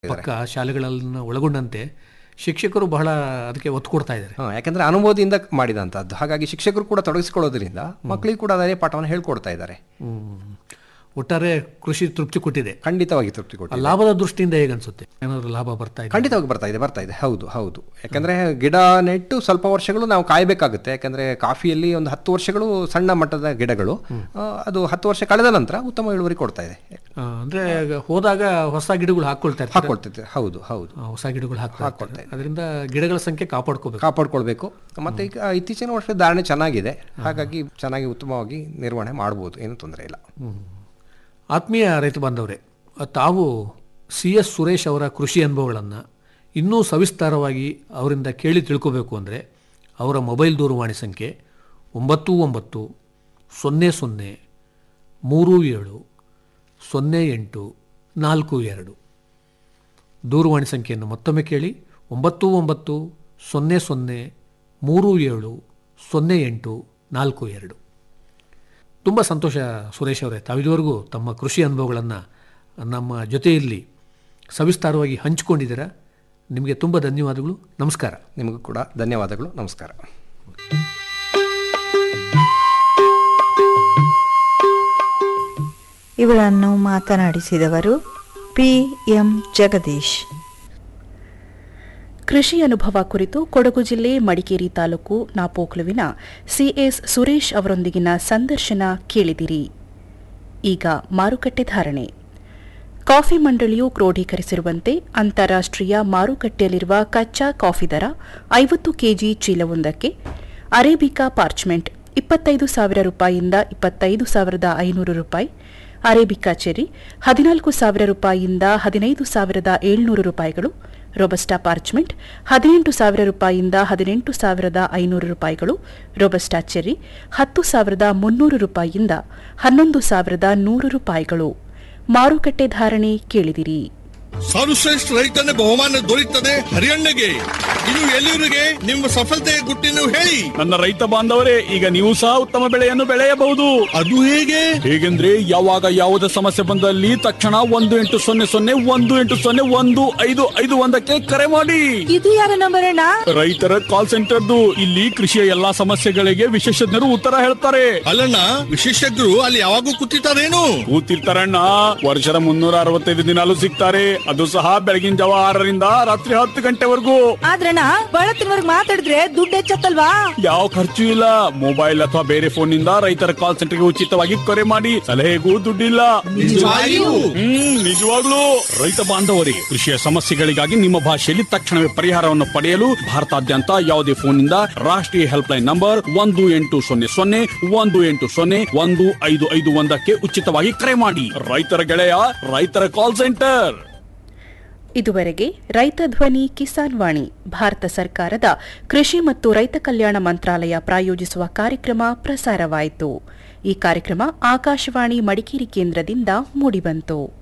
ಪಕ್ಕ ಶಾಲೆಗಳನ್ನು ಒಳಗೊಂಡಂತೆ ಶಿಕ್ಷಕರು ಬಹಳ ಅದಕ್ಕೆ ಒತ್ತು ಕೊಡ್ತಾ ಇದ್ದಾರೆ ಹಾ, ಯಾಕಂದ್ರೆ ಅನುಭವದಿಂದ ಮಾಡಿದಂಥದ್ದು ಹಾಗಾಗಿ ಶಿಕ್ಷಕರು ಕೂಡ ತೊಡಗಿಸಿಕೊಳ್ಳೋದ್ರಿಂದ ಮಕ್ಕಳಿಗೆ ಕೂಡ ಅದೇ ಪಾಠವನ್ನು ಹೇಳ್ಕೊಡ್ತಾ ಇದ್ದಾರೆ ಹ್ಮ್. ಒಟ್ಟಾರೆ ಕೃಷಿ ತೃಪ್ತಿ ಕೊಟ್ಟಿದೆ ಖಂಡಿತವಾಗಿ ತೃಪ್ತಿ ಆ ಕೊಟ್ಟು ಲಾಭದ ದೃಷ್ಟಿಯಿಂದ ಹೇಗನ್ಸುತ್ತೆ ಏನಾದ್ರು ಲಾಭ ಬರ್ತಾ ಇದೆ ಖಂಡಿತವಾಗಿ ಬರ್ತಾ ಇದೆ ಬರ್ತಾ ಇದೆ ಹೌದು ಹೌದು ಯಾಕಂದ್ರೆ ಗಿಡ ನೆಟ್ಟು ಸ್ವಲ್ಪ ವರ್ಷಗಳು ನಾವು ಕಾಯಬೇಕಾಗುತ್ತೆ ಯಾಕಂದ್ರೆ ಕಾಫಿಯಲ್ಲಿ ಒಂದು ಹತ್ತು ವರ್ಷಗಳು ಸಣ್ಣ ಮಟ್ಟದ ಗಿಡಗಳು ಆ, ಅದು ಹತ್ತು ವರ್ಷ ಕಳೆದ ನಂತರ ಉತ್ತಮ ಇಳುವರಿ ಕೊಡ್ತಾ ಇದೆ ಆ, ಅಂದ್ರೆ ಈಗ ಹೋದಾಗ ಹೊಸ ಗಿಡಗಳು ಹಾಕೊಳ್ತಾ ಇರ್ತಾರೆ ಹಾಕೊಳ್ತಿದೆ ಹೌದು ಹೌದು ಆ, ಹೊಸ ಗಿಡಗಳು ಹಾಕ್ತಾ ಇರ್ತಾರೆ. ಅದರಿಂದ ಗಿಡಗಳ ಸಂಖ್ಯೆ ಕಾಪಾಡ್ಕೋಬೇಕು ಕಾಪಾಡ್ಕೊಳ್ಬೇಕು ಮತ್ತೆ ಈಗ ಇತ್ತೀಚಿನ ವರ್ಷದ ಧಾರಣೆ ಚೆನ್ನಾಗಿದೆ ಹಾಗಾಗಿ ಚೆನ್ನಾಗಿ ಉತ್ತಮವಾಗಿ ನಿರ್ವಹಣೆ ಮಾಡ್ಬೋದು ಏನು ತೊಂದರೆ ಇಲ್ಲ ಆತ್ಮೀಯ ರೈತ ಬಾಂಧವರೇ ತಾವು ಸಿ ಎಸ್ ಸುರೇಶ್ ಅವರ ಕೃಷಿ ಅನುಭವಗಳನ್ನು ಇನ್ನೂ ಸವಿಸ್ತಾರವಾಗಿ ಅವರಿಂದ ಕೇಳಿ ತಿಳ್ಕೋಬೇಕು ಅಂದರೆ ಅವರ ಮೊಬೈಲ್ ದೂರವಾಣಿ ಸಂಖ್ಯೆ ಒಂಬತ್ತು ಒಂಬತ್ತು ಸೊನ್ನೆ ಸೊನ್ನೆ ಮೂರು ಏಳು ಸೊನ್ನೆ ಎಂಟು ನಾಲ್ಕು ಎರಡು ದೂರವಾಣಿ ಸಂಖ್ಯೆಯನ್ನು ಮತ್ತೊಮ್ಮೆ ಕೇಳಿ ಒಂಬತ್ತು ಒಂಬತ್ತು ಸೊನ್ನೆ ಸೊನ್ನೆ ಮೂರು ಏಳು ಸೊನ್ನೆ ಎಂಟು ನಾಲ್ಕು ಎರಡು ತುಂಬ ಸಂತೋಷ ಸುರೇಶ್ ಅವರೇ ತಾವಿದುವರೆಗೂ ತಮ್ಮ ಕೃಷಿ ಅನುಭವಗಳನ್ನು ನಮ್ಮ ಜೊತೆಯಲ್ಲಿ ಸವಿಸ್ತಾರವಾಗಿ ಹಂಚಿಕೊಂಡಿದ್ದೀರಾ ನಿಮಗೆ ತುಂಬ ಧನ್ಯವಾದಗಳು ನಮಸ್ಕಾರ ನಿಮಗೂ ಕೂಡ ಧನ್ಯವಾದಗಳು ನಮಸ್ಕಾರ ಇವರನ್ನು ಮಾತನಾಡಿಸಿದವರು ಪಿ ಎಂ ಜಗದೀಶ್ ಕೃಷಿ ಅನುಭವ ಕುರಿತು ಕೊಡಗು ಜಿಲ್ಲೆ ಮಡಿಕೇರಿ ತಾಲೂಕು ನಾಪೋಕ್ಲುವಿನ ಸಿಎಸ್ ಸುರೇಶ್ ಅವರೊಂದಿಗಿನ ಸಂದರ್ಶನ ಕೇಳಿದಿರಿ ಈಗ ಮಾರುಕಟ್ಟೆ ಧಾರಣೆ ಕಾಫಿ ಮಂಡಳಿಯು ಕ್ರೋಢೀಕರಿಸಿರುವಂತೆ ಅಂತಾರಾಷ್ಟ್ರೀಯ ಮಾರುಕಟ್ಟೆಯಲ್ಲಿರುವ ಕಚ್ಚಾ ಕಾಫಿ ದರ ಐವತ್ತು ಕೆಜಿ ಚೀಲವೊಂದಕ್ಕೆ ಅರೇಬಿಕಾ ಪಾರ್ಚ್ಮೆಂಟ್ ಇಪ್ಪತ್ತೈದು ಸಾವಿರ ರೂಪಾಯಿಯಿಂದ ಇಪ್ಪತ್ತೈದು ಸಾವಿರದ ಐನೂರು ರೂಪಾಯಿ ಅರೇಬಿಕಾ ಚೆರಿ ಹದಿನಾಲ್ಕು ಸಾವಿರ ರೂಪಾಯಿಯಿಂದ ಹದಿನೈದು ಸಾವಿರದ ಏಳ್ನೂರು ರೂಪಾಯಿಗಳು ರೊಬಸ್ಟಾ ಪಾರ್ಚ್ಮೆಂಟ್ ಹದಿನೆಂಟು ಸಾವಿರ ರೂಪಾಯಿಯಿಂದ ಹದಿನೆಂಟು ಸಾವಿರದ ಐನೂರು ರೂಪಾಯಿಗಳು ರೊಬಸ್ಟಾ ಚೆರಿ ಹತ್ತು ಸಾವಿರದ ಮುನ್ನೂರು ರೂಪಾಯಿಯಿಂದ ಹನ್ನೊಂದು ಸಾವಿರದ ನೂರು ರೂಪಾಯಿಗಳು ಮಾರುಕಟ್ಟೆ ಧಾರಣೆ ಕೇಳಿದಿರಿ ಸರ್ವಶ್ರೇಷ್ಠ ರೈತನ ಬಹುಮಾನ ದೊರೆಯುತ್ತದೆ ಹರಿಯಣ್ಣಗೆ ಇದು ಎಲ್ಲಿವರಿಗೆ ನಿಮ್ಮ ಸಫಲತೆಯ ಗುಟ್ಟಿನ ಹೇಳಿ ನನ್ನ ರೈತ ಬಾಂಧವರೇ ಈಗ ನೀವು ಸಹ ಉತ್ತಮ ಬೆಳೆಯನ್ನು ಬೆಳೆಯಬಹುದು ಅದು ಹೇಗೆ ಹೇಗೆಂದ್ರೆ ಯಾವಾಗ ಯಾವುದೇ ಸಮಸ್ಯೆ ಬಂದಲ್ಲಿ ತಕ್ಷಣ ಒಂದು ಎಂಟು ಸೊನ್ನೆ ಸೊನ್ನೆ ಒಂದು ಎಂಟು ಸೊನ್ನೆ ಒಂದು ಐದು ಐದು ಒಂದಕ್ಕೆ ಕರೆ ಮಾಡಿ ಇದು ಯಾರ ನಂಬರ್ ಅಣ್ಣ ರೈತರ ಕಾಲ್ ಸೆಂಟರ್ದು ಇಲ್ಲಿ ಕೃಷಿಯ ಎಲ್ಲಾ ಸಮಸ್ಯೆಗಳಿಗೆ ವಿಶೇಷಜ್ಞರು ಉತ್ತರ ಹೇಳ್ತಾರೆ ಅಲ್ಲಣ್ಣ ವಿಶೇಷಜ್ಞರು ಅಲ್ಲಿ ಯಾವಾಗೂ ಕೂತಿರ್ತಾರೇನು ಕೂತಿರ್ತಾರಣ್ಣ ವರ್ಷದ ಮುನ್ನೂರ ಅರವತ್ತೈದು ದಿನಾಲು ಸಿಗ್ತಾರೆ ಅದು ಸಹ ಬೆಳಗಿನ ಜಾವ ಆರರಿಂದ ರಾತ್ರಿ ಹತ್ತು ಗಂಟೆವರೆಗೂ ಆದ್ರಣ್ಣ ಬಳತ್ತಿನವರ್ಗ್ ಮಾತಾಡಿದ್ರೆ ದುಡ್ಡು ಹೆಚ್ಚತ್ತಲ್ವಾ ಯಾವ ಖರ್ಚು ಇಲ್ಲ ಮೊಬೈಲ್ ಅಥವಾ ಬೇರೆ ಫೋನ್ ನಿಂದ ರೈತರ ಕಾಲ್ ಸೆಂಟರ್ಗೆ ಉಚಿತವಾಗಿ ಕರೆ ಮಾಡಿ ಸಲಹೆಗೂ ದುಡ್ಡಿಲ್ಲ ನಿಜವಾಗಿಯೂ? ಹ್ಮ್ ನಿಜವಾಗ್ಲೂ ರೈತ ಬಾಂಧವರೇ ಕೃಷಿಯ ಸಮಸ್ಯೆಗಳಿಗಾಗಿ ನಿಮ್ಮ ಭಾಷೆಯಲ್ಲಿ ತಕ್ಷಣವೇ ಪರಿಹಾರವನ್ನು ಪಡೆಯಲು ಭಾರತಾದ್ಯಂತ ಯಾವುದೇ ಫೋನ್ ನಿಂದ ರಾಷ್ಟ್ರೀಯ ಹೆಲ್ಪ್ ಲೈನ್ ನಂಬರ್ ಒಂದು ಎಂಟು ಸೊನ್ನೆ ಸೊನ್ನೆ ಒಂದು ಎಂಟು ಸೊನ್ನೆ ಒಂದು ಐದು ಐದು ಒಂದಕ್ಕೆ ಉಚಿತವಾಗಿ ಕರೆ ಮಾಡಿ ರೈತರ ಗೆಳೆಯ ರೈತರ ಕಾಲ್ ಸೆಂಟರ್ ಇದುವರೆಗೆ ರೈತ ಧ್ವನಿ ಕಿಸಾನ್ ವಾಣಿ ಭಾರತ ಸರ್ಕಾರದ ಕೃಷಿ ಮತ್ತು ರೈತ ಕಲ್ಯಾಣ ಮಂತ್ರಾಲಯ ಪ್ರಾಯೋಜಿಸುವ ಕಾರ್ಯಕ್ರಮ ಪ್ರಸಾರವಾಯಿತು ಈ ಕಾರ್ಯಕ್ರಮ ಆಕಾಶವಾಣಿ ಮಡಿಕೇರಿ ಕೇಂದ್ರದಿಂದ ಮೂಡಿಬಂತು